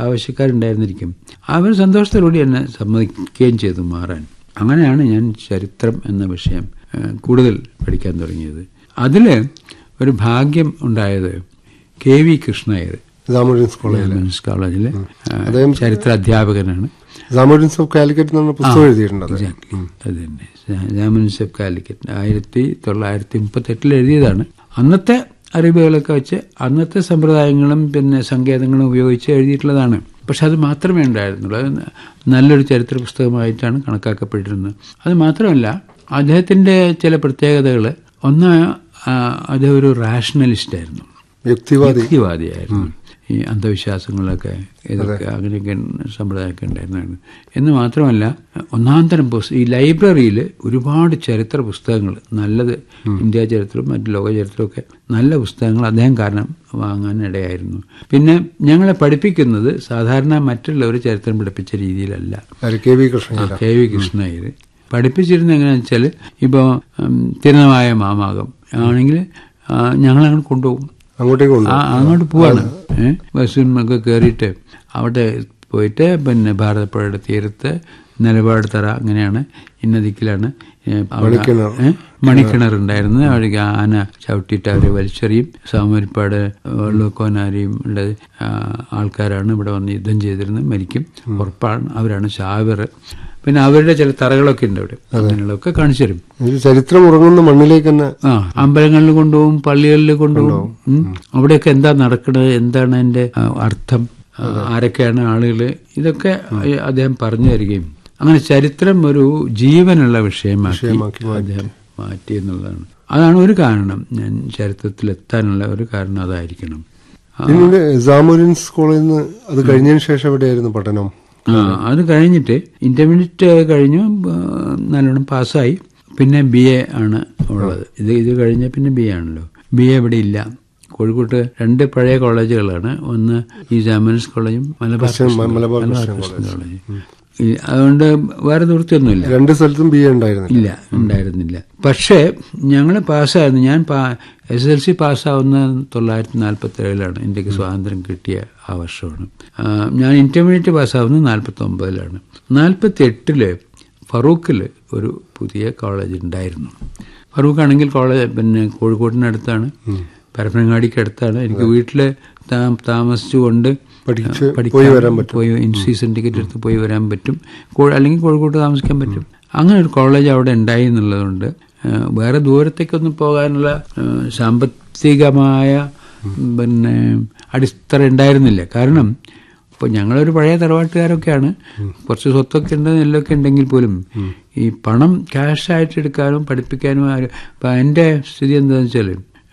ആവശ്യക്കാരുണ്ടായിരുന്നിരിക്കും അവർ സന്തോഷത്തോടുകൂടി എന്നെ സമ്മതിക്കുകയും ചെയ്തു മാറാൻ അങ്ങനെയാണ് ഞാൻ ചരിത്രം എന്ന വിഷയം ഏഹ്, കൂടുതൽ പഠിക്കാൻ തുടങ്ങിയത് അതിൽ ഒരു ഭാഗ്യം ഉണ്ടായത് കെ വി കൃഷ്ണയർ ജാമുഡിൻസ് കോളേജ് വിമൻസ് കോളേജിലെ ഏഹ്, അദ്ദേഹം ചരിത്ര അധ്യാപകനാണ് ജാമുഡിൻസ് ഓഫ് കാലിക്കറ്റ് എന്ന പുസ്തകം എഴുതിയിട്ടുണ്ട് അദ്ദേഹം. എക്സാക്ട്ലി അത് തന്നെ ജാമൻസ് ഓഫ് കാലിക്കറ്റ് ആയിരത്തി തൊള്ളായിരത്തി മുപ്പത്തി എട്ടിൽ എഴുതിയതാണ് അന്നത്തെ അറിവുകളൊക്കെ വെച്ച് അന്നത്തെ സമ്പ്രദായങ്ങളും പിന്നെ സങ്കേതങ്ങളും ഉപയോഗിച്ച് എഴുതിയിട്ടുള്ളതാണ് പക്ഷെ അത് മാത്രമേ ഉണ്ടായിരുന്നുള്ളൂ അത് നല്ലൊരു ചരിത്ര പുസ്തകമായിട്ടാണ് കണക്കാക്കപ്പെട്ടിരുന്നത് അത് മാത്രമല്ല അദ്ദേഹത്തിന്റെ ചില പ്രത്യേകതകൾ ഒന്ന് ആ, അദ്ദേഹം ഒരു റാഷണലിസ്റ്റ് ആയിരുന്നു യുക്തിവാദി യുക്തിവാദിയായിരുന്നു ഈ അന്ധവിശ്വാസങ്ങളൊക്കെ ഇതൊക്കെ അങ്ങനെയൊക്കെ സമ്പ്രദായമൊക്കെ ഉണ്ടായിരുന്നതാണ് എന്ന് മാത്രമല്ല ഒന്നാം തരം പുസ്തകം ഈ ലൈബ്രറിയിൽ ഒരുപാട് ചരിത്ര പുസ്തകങ്ങൾ നല്ലത് ഇന്ത്യ ചരിത്രവും മറ്റു ലോക ചരിത്രവും ഒക്കെ നല്ല പുസ്തകങ്ങൾ അദ്ദേഹം കാരണം വാങ്ങാൻ ഇടയായിരുന്നു പിന്നെ ഞങ്ങളെ പഠിപ്പിക്കുന്നത് സാധാരണ മറ്റുള്ളവർ ചരിത്രം പഠിപ്പിച്ച രീതിയിലല്ല ആര് K V Krishnan K V Krishnaiyer പഠിപ്പിച്ചിരുന്നത് എങ്ങനെയാണെന്ന് വെച്ചാൽ ഇപ്പോൾ തിരുനമായ മാമാകം ആണെങ്കിൽ ഞങ്ങളങ്ങോട്ട് കൊണ്ടുപോകും അങ്ങോട്ടേക്ക് കൊണ്ടു ആ അങ്ങോട്ട് പോവാണ് ഏഹ് ബസ്സിനൊക്കെ കയറിയിട്ട് അവിടെ പോയിട്ട് പിന്നെ ഭാരതപ്പുഴയുടെ തീരത്ത് നിലപാട് തറ അങ്ങനെയാണ് ഇന്ന ദിക്കിലാണ് ഏഹ് അവിടെ മണിക്കിണർ. ഏഹ് മണിക്കിണർ ഉണ്ടായിരുന്നു അവിടേക്ക് ആന ചവിട്ടിയിട്ട് അവരെ വലിച്ചെറിയും സാമൂരിപ്പാട് വെള്ളക്കോനാരിയും ഉള്ള ആ, ആൾക്കാരാണ് ഇവിടെ വന്ന് യുദ്ധം ചെയ്തിരുന്നത് മരിക്കും ഉറപ്പാണ് അവരാണ് ഷാവിർ പിന്നെ അവരുടെ ചില തറകളൊക്കെ ഉണ്ട് അവിടെ അങ്ങനെയുള്ളതൊക്കെ കാണിച്ചു തരും ഒരു ചരിത്രം ഉറങ്ങുന്ന മണ്ണിലേക്ക് തന്നെ ആ അമ്പലങ്ങളിൽ കൊണ്ടുപോകും പള്ളികളിൽ കൊണ്ടുപോകും ഉം. അവിടെയൊക്കെ എന്താ നടക്കുന്നത് എന്താണ് അതിന്റെ ആ, അർത്ഥം ആ, ആരൊക്കെയാണ് ആളുകൾ ഇതൊക്കെ അദ്ദേഹം പറഞ്ഞു തരികയും അങ്ങനെ ചരിത്രം ഒരു ജീവനുള്ള വിഷയമാക്കി അദ്ദേഹം മാറ്റി എന്നുള്ളതാണ് അതാണ് ഒരു കാരണം ഞാൻ ചരിത്രത്തിൽ എത്താനുള്ള ഒരു കാരണം അതായിരിക്കണം ആ, പിന്നീട് ജാമുഡിൻസ് കോളേജിൽ നിന്ന് അത് കഴിഞ്ഞതിന് ശേഷം എവിടെയായിരുന്നു പഠനം ആ അത് കഴിഞ്ഞിട്ട് ഇന്റർമീഡിയറ്റ് കഴിഞ്ഞു ആ, നല്ലോണം പാസ്സായി പിന്നെ ബി എ ആണ് ഉള്ളത് ഇത് ഇത് കഴിഞ്ഞ പിന്നെ ബി എ ആണല്ലോ ബി എ ഇവിടെ ഇല്ല കോഴിക്കോട്ട് രണ്ട് പഴയ കോളേജുകളാണ് ഒന്ന് ഈ ജാമൻസ് കോളേജും Malabar Christian- Malabar Malabar Christian college ഈ അതുകൊണ്ട് വേറെ ദൂരത്തൊന്നുമില്ല രണ്ട് സ്ഥലത്തും ബി എ ഉണ്ടായിരുന്നില്ല ഇല്ല ഉണ്ടായിരുന്നില്ല പക്ഷേ ഞങ്ങൾ പാസ്സായിരുന്നു ഞാൻ എസ് എൽ സി പാസ്സാവുന്ന തൊള്ളായിരത്തി നാൽപ്പത്തി ഏഴിലാണ് ഇന്ത്യക്ക് സ്വാതന്ത്ര്യം കിട്ടിയ ആ വർഷമാണ് ആ, ഞാൻ ഇന്റർമീഡിയറ്റ് പാസ്സാവുന്നത് നാൽപ്പത്തി ഒമ്പതിലാണ് നാൽപ്പത്തി എട്ടില് ഫറൂഖിൽ ഒരു പുതിയ കോളേജ് ഉണ്ടായിരുന്നു ഫറൂഖ് ആണെങ്കിൽ കോളേജ് പിന്നെ കോഴിക്കോടിനടുത്താണ് പരപ്പനങ്ങാടിക്ക് അടുത്താണ് എനിക്ക് വീട്ടിൽ താമസിച്ചുകൊണ്ട് പഠിച്ച് പഠിക്കാൻ പോയി വരാൻ പറ്റും. പോയി ഇൻ സീസൺ ടിക്കറ്റ് എടുത്ത് പോയി വരാൻ പറ്റും കോ- അല്ലെങ്കിൽ കോഴിക്കോട്ട് താമസിക്കാൻ പറ്റും അങ്ങനെ ഒരു കോളേജ് അവിടെ ഉണ്ടായി എന്നുള്ളതുകൊണ്ട് ഏഹ്, വേറെ ദൂരത്തേക്കൊന്നും പോകാനുള്ള ഏഹ്, സാമ്പത്തികമായ പിന്നെ അടിത്തറ ഉണ്ടായിരുന്നില്ല കാരണം ഇപ്പോൾ ഞങ്ങളൊരു പഴയ തറവാട്ടുകാരൊക്കെയാണ് കുറച്ച് സ്വത്തൊക്കെ ഉണ്ട് നെല്ലൊക്കെ ഉണ്ടെങ്കിൽ പോലും ഈ പണം ക്യാഷായിട്ട് എടുക്കാനും പഠിപ്പിക്കാനും ആരും ഇപ്പം എൻ്റെ സ്ഥിതി എന്താണെന്ന് വെച്ചാൽ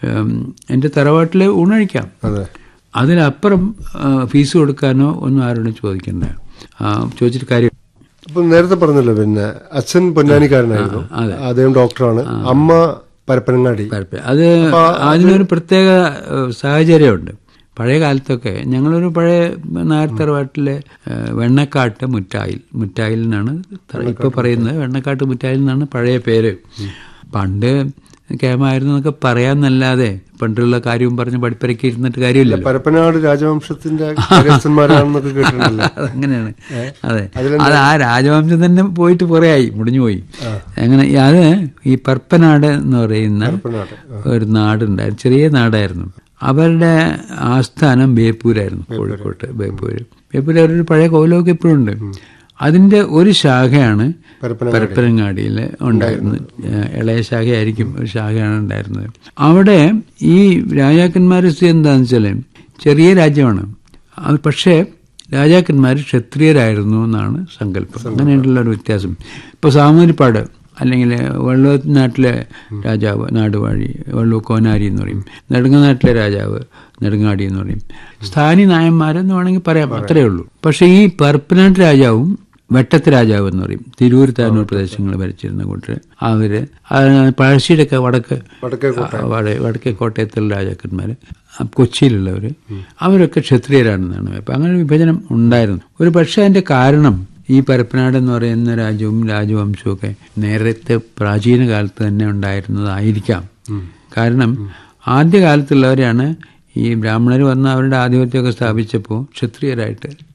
എൻ്റെ തറവാട്ടിൽ ഊണഴിക്കാം അതെ അതിനപ്പുറം ആ, ഫീസ് കൊടുക്കാനോ ഒന്നും ആരോടും ചോദിക്കണ്ട ആ, ചോദിച്ചിട്ട് കാര്യം അപ്പൊ നേരത്തെ പറഞ്ഞല്ലോ പിന്നെ അച്ഛൻ പൊന്നാനിക്കാരനായിരുന്നു അതെ. അദ്ദേഹം ഡോക്ടറാണ് അമ്മ പരപ്പനങ്ങാടി താല്പര്യം അത് അതിനൊരു പ്രത്യേക ഏഹ്, സാഹചര്യമുണ്ട് പഴയ കാലത്തൊക്കെ ഞങ്ങളൊരു പഴയ നായർ തറവാട്ടിലെ ഏഹ്, വെണ്ണക്കാട്ട് മുറ്റായിൽ മുറ്റായിൽ നിന്നാണ് ത- ഇപ്പൊ പറയുന്നത് വെണ്ണക്കാട്ട് മുറ്റായിൽ നിന്നാണ് പഴയ പേര് പണ്ട് കേമായിരുന്നു എന്നൊക്കെ പറയാന്നല്ലാതെ പണ്ടുള്ള കാര്യവും പറഞ്ഞ് പഠിപ്പരക്കി ഇരുന്നിട്ട് കാര്യമില്ലല്ലോ പരപ്പനാട് രാജവംശത്തിന്റെ കാര്യസ്ഥന്മാരാണെന്നൊക്കെ കേട്ടിട്ടുണ്ടല്ലോ അതങ്ങനെയാണ് അതെ അത് ആ രാജവംശം തന്നെ പോയിട്ട് കുറേ ആയി മുടിഞ്ഞു പോയി അങ്ങനെ അത് ഈ പർപ്പനാട് എന്ന് പറയുന്ന പരപ്പനാട് ഒരു നാടുണ്ടായിരുന്നു ചെറിയ നാടായിരുന്നു അവരുടെ ആസ്ഥാനം ബേപ്പൂരായിരുന്നു കോഴിക്കോട്ട് ബേപ്പൂര് ബേപ്പൂർ അവരൊരു പഴയ കോവിലമൊക്കെ ഇപ്പോഴും ഉണ്ട് അതിന്റെ ഒരു ശാഖയാണ് പരപ്പന പരപ്പനങ്ങാടിയിൽ ഉണ്ടായിരുന്നത് ഏഹ് ഇളയ ശാഖയായിരിക്കും ഒരു ശാഖയാണ് ഉണ്ടായിരുന്നത് അവിടെ ഈ രാജാക്കന്മാരുടെ സ്ഥിതി എന്താണെന്ന് വെച്ചാൽ ചെറിയ രാജ്യമാണ് അത് പക്ഷേ രാജാക്കന്മാർ ക്ഷത്രിയരായിരുന്നു എന്നാണ് സങ്കല്പം അങ്ങനെയുള്ള ഒരു വ്യത്യാസം ഇപ്പോൾ സാമൂരിപ്പാട് അല്ലെങ്കിൽ വെള്ളനാട്ടിലെ രാജാവ് നാടുവാഴി വെള്ളൂർ കോനാരി എന്ന് പറയും നെടുങ്ങനാട്ടിലെ രാജാവ് നെടുങ്ങാടി എന്ന് പറയും സ്ഥാനി നായന്മാരെന്ന് വേണമെങ്കിൽ പറയാം അത്രയേ ഉള്ളൂ പക്ഷേ ഈ പരപ്പനാട്ട് രാജാവും വെട്ടത്ത് രാജാവ് എന്ന് പറയും തിരൂർ താനൂർ പ്രദേശങ്ങൾ ഭരിച്ചിരുന്ന കൂട്ടർ അവര് ആ, പഴശ്ശിയുടെ ഒക്കെ വടക്ക് വടക്കേ ആ, വട- വടക്കേ കോട്ടയത്തുള്ള രാജാക്കന്മാര് ആ, കൊച്ചിയിലുള്ളവര് അവരൊക്കെ ക്ഷത്രിയരാണെന്നാണ് അപ്പം അങ്ങനെ ഒരു വിഭജനം ഉണ്ടായിരുന്നു ഒരു പക്ഷേ അതിന്റെ കാരണം ഈ പരപ്പനാട് എന്ന് പറയുന്ന രാജ്യവും രാജവംശവും ഒക്കെ നേരത്തെ പ്രാചീന കാലത്ത് തന്നെ ഉണ്ടായിരുന്നതായിരിക്കാം കാരണം ആദ്യകാലത്തുള്ളവരെയാണ് ഈ ബ്രാഹ്മണർ വന്ന് അവരുടെ ആധിപത്യമൊക്കെ സ്ഥാപിച്ചപ്പോൾ ക്ഷത്രിയരായിട്ട്